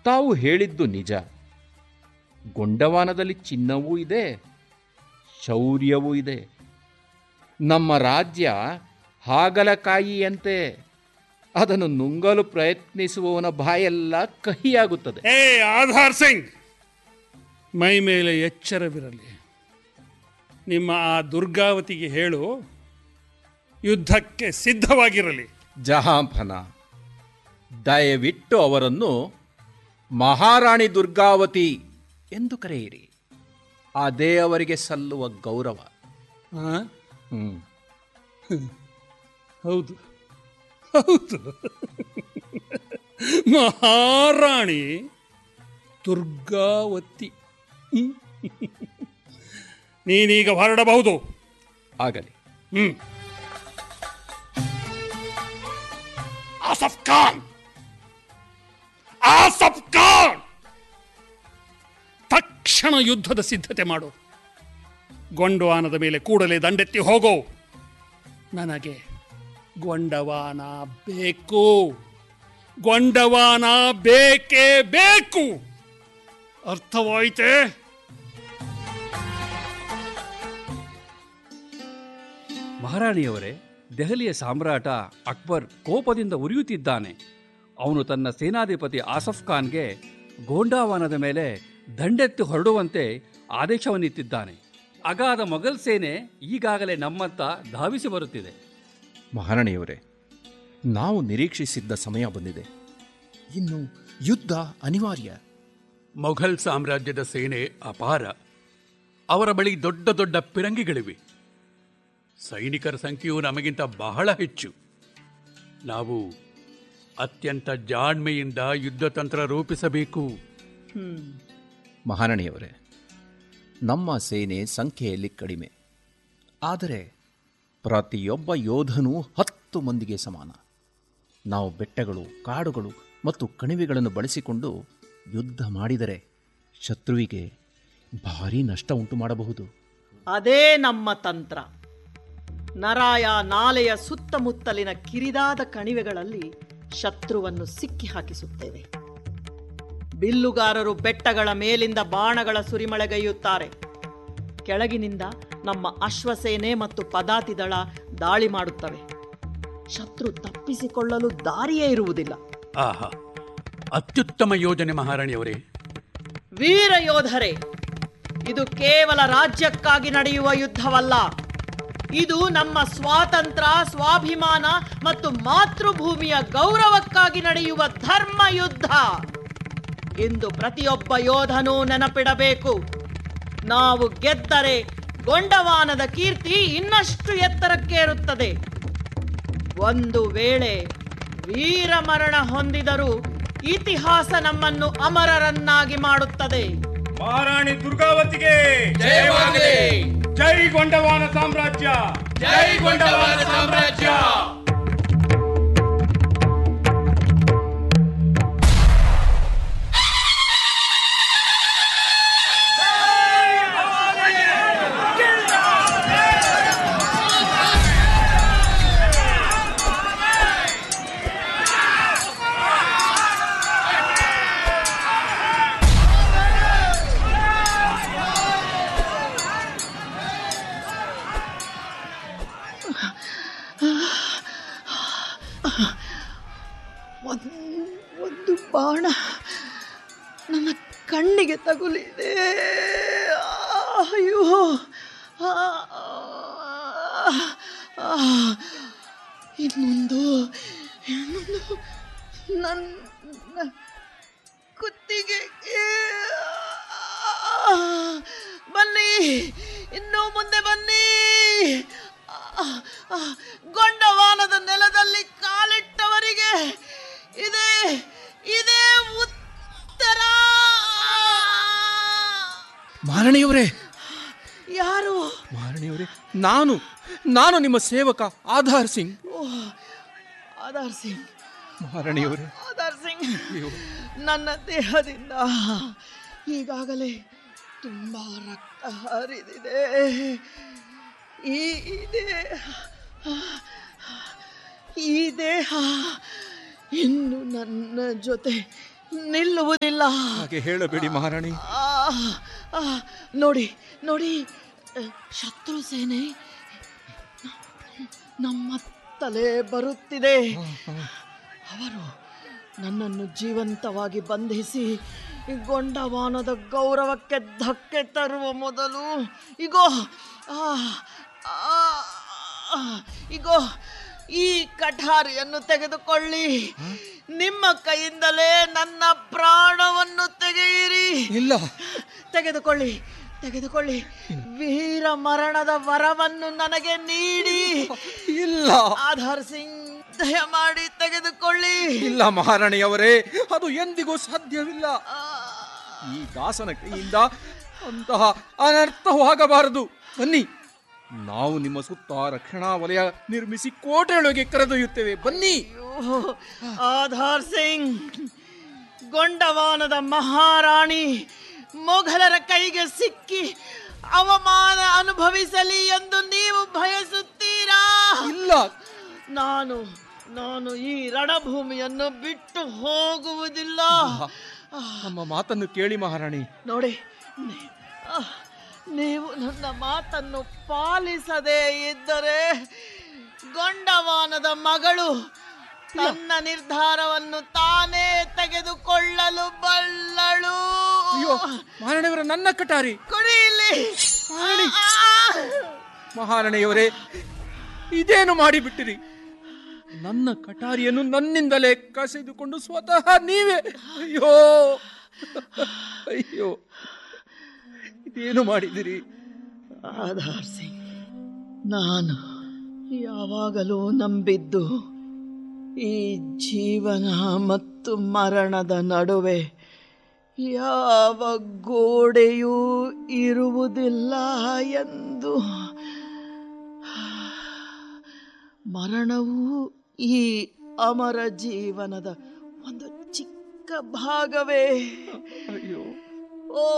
ತಾವು ಹೇಳಿದ್ದು ನಿಜ ಗೊಂಡವಾನದಲ್ಲಿ ಚಿನ್ನವೂ ಇದೆ ಶೌರ್ಯವೂ ಇದೆ ನಮ್ಮ ರಾಜ್ಯ ಹಾಗಲಕಾಯಿಯಂತೆ ಅದನ್ನು ನುಂಗಲು ಪ್ರಯತ್ನಿಸುವವನ ಬಾಯೆಲ್ಲ ಕಹಿಯಾಗುತ್ತದೆ ಏ ಆಧಾರ್ ಸಿಂಗ್ ಮೈ ಮೇಲೆ ಎಚ್ಚರವಿರಲಿ ನಿಮ್ಮ ಆ ದುರ್ಗಾವತಿಗೆ ಹೇಳು ಯುದ್ಧಕ್ಕೆ ಸಿದ್ಧವಾಗಿರಲಿ ಜಹಾಂಪನ ದಯವಿಟ್ಟು ಅವರನ್ನು ಮಹಾರಾಣಿ ದುರ್ಗಾವತಿ ಎಂದು ಕರೆಯಿರಿ ಅದೇ ಅವರಿಗೆ ಸಲ್ಲುವ ಗೌರವ ಆ? ಹ್ಮ್. ಹೌದು ಹೌದು ಮಹಾರಾಣಿ ದುರ್ಗಾವತಿ ಹ್ಮ್. ನೀನೀಗ ಹೊರಡಬಹುದು ಆಗಲಿ ಹ್ಮ್ ಆಸಫ್ ಖಾನ್ ಆಸಫ್ ಖಾನ್ ತಕ್ಷಣ ಯುದ್ಧದ ಸಿದ್ಧತೆ ಮಾಡು ಗೊಂಡವಾನದ ಮೇಲೆ ಕೂಡಲೇ ದಂಡೆತ್ತಿ ಹೋಗೋ ನನಗೆ ಗೊಂಡವಾನ ಬೇಕು ಗೊಂಡವಾನ ಬೇಕೇ ಬೇಕು ಅರ್ಥವಾಯಿತೇ ಮಹಾರಾಣಿಯವರೇ ದೆಹಲಿಯ ಸಾಮ್ರಾಟ ಅಕ್ಬರ್ ಕೋಪದಿಂದ ಉರಿಯುತ್ತಿದ್ದಾನೆ ಅವನು ತನ್ನ ಸೇನಾಧಿಪತಿ ಆಸಫ್ ಖಾನ್ಗೆ ಗೋಂಡಾವಾನದ ಮೇಲೆ ದಂಡೆತ್ತಿ ಹೊರಡುವಂತೆ ಆದೇಶವನ್ನಿತ್ತಿದ್ದಾನೆ ಅಗಾಧ ಮೊಘಲ್ ಸೇನೆ ಈಗಾಗಲೇ ನಮ್ಮತ್ತ ಧಾವಿಸಿ ಬರುತ್ತಿದೆ ಮಹಾರಾಣಿಯವರೇ ನಾವು ನಿರೀಕ್ಷಿಸಿದ್ದ ಸಮಯ ಬಂದಿದೆ ಇನ್ನು ಯುದ್ಧ ಅನಿವಾರ್ಯ ಮೊಘಲ್ ಸಾಮ್ರಾಜ್ಯದ ಸೇನೆ ಅಪಾರ ಅವರ ಬಳಿ ದೊಡ್ಡ ದೊಡ್ಡ ಪಿರಂಗಿಗಳಿವೆ ಸೈನಿಕರ ಸಂಖ್ಯೆಯು ನಮಗಿಂತ ಬಹಳ ಹೆಚ್ಚು ನಾವು ಅತ್ಯಂತ ಜಾಣ್ಮೆಯಿಂದ ಯುದ್ಧ ತಂತ್ರ ರೂಪಿಸಬೇಕು ಮಹಾರಾಣಿಯವರೇ ನಮ್ಮ ಸೇನೆ ಸಂಖ್ಯೆಯಲ್ಲಿ ಕಡಿಮೆ ಆದರೆ ಪ್ರತಿಯೊಬ್ಬ ಯೋಧನೂ ಹತ್ತು ಮಂದಿಗೆ ಸಮಾನ ನಾವು ಬೆಟ್ಟಗಳು ಕಾಡುಗಳು ಮತ್ತು ಕಣಿವೆಗಳನ್ನು ಬಳಸಿಕೊಂಡು ಯುದ್ಧ ಮಾಡಿದರೆ ಶತ್ರುವಿಗೆ ಭಾರೀ ನಷ್ಟ ಉಂಟು ಮಾಡಬಹುದು ಅದೇ ನಮ್ಮ ತಂತ್ರ ನರಾಯ ನಾಲೆಯ ಸುತ್ತಮುತ್ತಲಿನ ಕಿರಿದಾದ ಕಣಿವೆಗಳಲ್ಲಿ ಶತ್ರುವನ್ನು ಸಿಕ್ಕಿ ಹಾಕಿಸುತ್ತೇವೆ ಬಿಲ್ಲುಗಾರರು ಬೆಟ್ಟಗಳ ಮೇಲಿಂದ ಬಾಣಗಳ ಸುರಿಮಳೆಗೈಯುತ್ತಾರೆ ಕೆಳಗಿನಿಂದ ನಮ್ಮ ಅಶ್ವಸೇನೆ ಮತ್ತು ಪದಾತಿ ದಳ ದಾಳಿ ಮಾಡುತ್ತವೆ ಶತ್ರು ತಪ್ಪಿಸಿಕೊಳ್ಳಲು ದಾರಿಯೇ ಇರುವುದಿಲ್ಲ ಆಹಾ ಅತ್ಯುತ್ತಮ ಯೋಜನೆ ಮಹಾರಾಣಿಯವರೇ ವೀರ ಯೋಧರೇ ಇದು ಕೇವಲ ರಾಜ್ಯಕ್ಕಾಗಿ ನಡೆಯುವ ಯುದ್ಧವಲ್ಲ ಇದು ನಮ್ಮ ಸ್ವಾತಂತ್ರ್ಯ ಸ್ವಾಭಿಮಾನ ಮತ್ತು ಮಾತೃಭೂಮಿಯ ಗೌರವಕ್ಕಾಗಿ ನಡೆಯುವ ಧರ್ಮ ಯುದ್ಧ ಎಂದು ಪ್ರತಿಯೊಬ್ಬ ಯೋಧನೂ ನೆನಪಿಡಬೇಕು ನಾವು ಗೆದ್ದರೆ ಗೊಂಡವಾನದ ಕೀರ್ತಿ ಇನ್ನಷ್ಟು ಎತ್ತರಕ್ಕೇರುತ್ತದೆ ಒಂದು ವೇಳೆ ವೀರಮರಣ ಹೊಂದಿದರೂ ಇತಿಹಾಸ ನಮ್ಮನ್ನು ಅಮರರನ್ನಾಗಿ ಮಾಡುತ್ತದೆ ಮಹಾರಾಣಿ ದುರ್ಗಾವತಿಗೆ ಜಯವಾಗಲಿ ಜೈ ಗೊಂಡವಾನ ಸಾಮ್ರಾಜ್ಯ ಜೈ ಗೊಂಡವಾನ ಸಾಮ್ರಾಜ್ಯ ಒಂದು ಒಂದು ಬಾಣ ನನ್ನ ಕಣ್ಣಿಗೆ ತಗುಲಿದೆ ಅಯ್ಯೋ ಆ, ಆ, ಇನ್ನೊಂದು ಇನ್ನೊಂದು ನನ್ನ ಕುತ್ತಿಗೆಗೆ ಆ, ಬನ್ನಿ ಇನ್ನೂ ಮುಂದೆ ಬನ್ನಿ ಆ, ಆ, ಗೊಂಡವಾನದ ನೆಲದಲ್ಲಿ ಕಾಲಿಟ್ಟವರಿಗೆ ಇದೇ ಇದೇ ಉತ್ತರ ಮಹಾರಾಣಿಯವರೇ ಯಾರು ಮಹಾರಾಣಿಯವರೇ ನಾನು ನಾನು ನಿಮ್ಮ ಸೇವಕ ಆಧಾರ್ ಸಿಂಗ್ ಓ, ಆಧಾರ್ ಸಿಂಗ್ ಮಹಾರಾಣಿಯವರೇ ಆಧಾರ್ ಸಿಂಗ್ ನನ್ನ ದೇಹದಿಂದ ಈಗಾಗಲೇ ತುಂಬ ರಕ್ತ ಹರಿದಿದೆ ಈ ದೇಹ ಈ ದೇಹ ಇನ್ನು ನನ್ನ ಜೊತೆ ನಿಲ್ಲುವುದಿಲ್ಲ ಹಾಗೆ ಹೇಳಬೇಡಿ ಮಹಾರಾಣಿ ಆ, ಆ, ನೋಡಿ ನೋಡಿ ಆ, ಶತ್ರು ಸೇನೆ ನಮ್ಮತ್ತಲೇ ಬರುತ್ತಿದೆ ಅವರು ನನ್ನನ್ನು ಜೀವಂತವಾಗಿ ಬಂಧಿಸಿ ಈ ಗೊಂಡವಾನದ ಗೌರವಕ್ಕೆ ಧಕ್ಕೆ ತರುವ ಮೊದಲು ಇಗೋ ಆ, ಆ, ಆ, ಇಗೋ ಈ ಕಠಾರಿಯನ್ನು ತೆಗೆದುಕೊಳ್ಳಿ ನಿಮ್ಮ ಕೈಯಿಂದಲೇ ನನ್ನ ಪ್ರಾಣವನ್ನು ತೆಗೆಯಿರಿ ಇಲ್ಲ ತೆಗೆದುಕೊಳ್ಳಿ ತೆಗೆದುಕೊಳ್ಳಿ ವೀರ ಮರಣದ ವರವನ್ನು ನನಗೆ ನೀಡಿ ಇಲ್ಲ ಆಧಾರ್ ಸಿಂಗ್ ದಯಮಾಡಿ ತೆಗೆದುಕೊಳ್ಳಿ ಇಲ್ಲ ಮಹಾರಾಣಿಯವರೇ ಅದು ಎಂದಿಗೂ ಸಾಧ್ಯವಿಲ್ಲ ಆ, ಈ ದಾಸನ ಕೈಯಿಂದ ಅಂತಹ ಅನರ್ಥವಾಗಬಾರದು ಬನ್ನಿ ನಾವು ನಿಮ್ಮ ಸುತ್ತ ರಕ್ಷಣಾ ವಲಯ ನಿರ್ಮಿಸಿ ಕೋಟೆಯೊಳಗೆ ಕರೆದೊಯ್ಯುತ್ತೇವೆ ಬನ್ನಿ ಅಯ್ಯೋ, ಆಧಾರ್ ಸಿಂಗ್ ಗೊಂಡವಾನದ ಮಹಾರಾಣಿ ಮೊಘಲರ ಕೈಗೆ ಸಿಕ್ಕಿ ಅವಮಾನ ಅನುಭವಿಸಲಿ ಎಂದು ನೀವು ಬಯಸುತ್ತೀರಾ ಇಲ್ಲ ನಾನು ನಾನು ಈ ರಣಭೂಮಿಯನ್ನು ಬಿಟ್ಟು ಹೋಗುವುದಿಲ್ಲ ನಮ್ಮ ಮಾತನ್ನು ಕೇಳಿ ಮಹಾರಾಣಿ ನೋಡಿ ನೀ- ಆ, ನೀವು ನನ್ನ ಮಾತನ್ನು ಪಾಲಿಸದೇ ಇದ್ದರೆ ಗೊಂಡವಾನದ ಮಗಳು ತನ್ನ ನಿರ್ಧಾರವನ್ನು ತಾನೇ ತೆಗೆದುಕೊಳ್ಳಲು ಬಲ್ಲಳು ಅಯ್ಯೋ ಮಹಾರಾಣಿಯವರ ನನ್ನ ಕಟಾರಿ ಕೊಡಿ ಇಲ್ಲಿ ಮಹಾರಾಣಿ. ಆ! ಮಹಾರಾಣಿಯವರೇ ಇದೇನು ಮಾಡಿಬಿಟ್ಟಿರಿ ನನ್ನ ಕಟಾರಿಯನ್ನು ನನ್ನಿಂದಲೇ ಕಸಿದುಕೊಂಡು ಸ್ವತಃ ನೀವೇ ಅಯ್ಯೋ ಅಯ್ಯೋ ಇದೇನು ಮಾಡಿದಿರಿ ಆಧಾರ್ ಸಿಂಗ್ ನಾನು ಯಾವಾಗಲೂ ನಂಬಿದ್ದು ಈ ಜೀವನ ಮತ್ತು ಮರಣದ ನಡುವೆ ಯಾವ ಗೋಡೆಯೂ ಇರುವುದಿಲ್ಲ ಎಂದು ಮರಣವು ಈ ಅಮರ ಜೀವನದ ಒಂದು ಚಿಕ್ಕ ಭಾಗವೇ ಅಯ್ಯೋ ಓ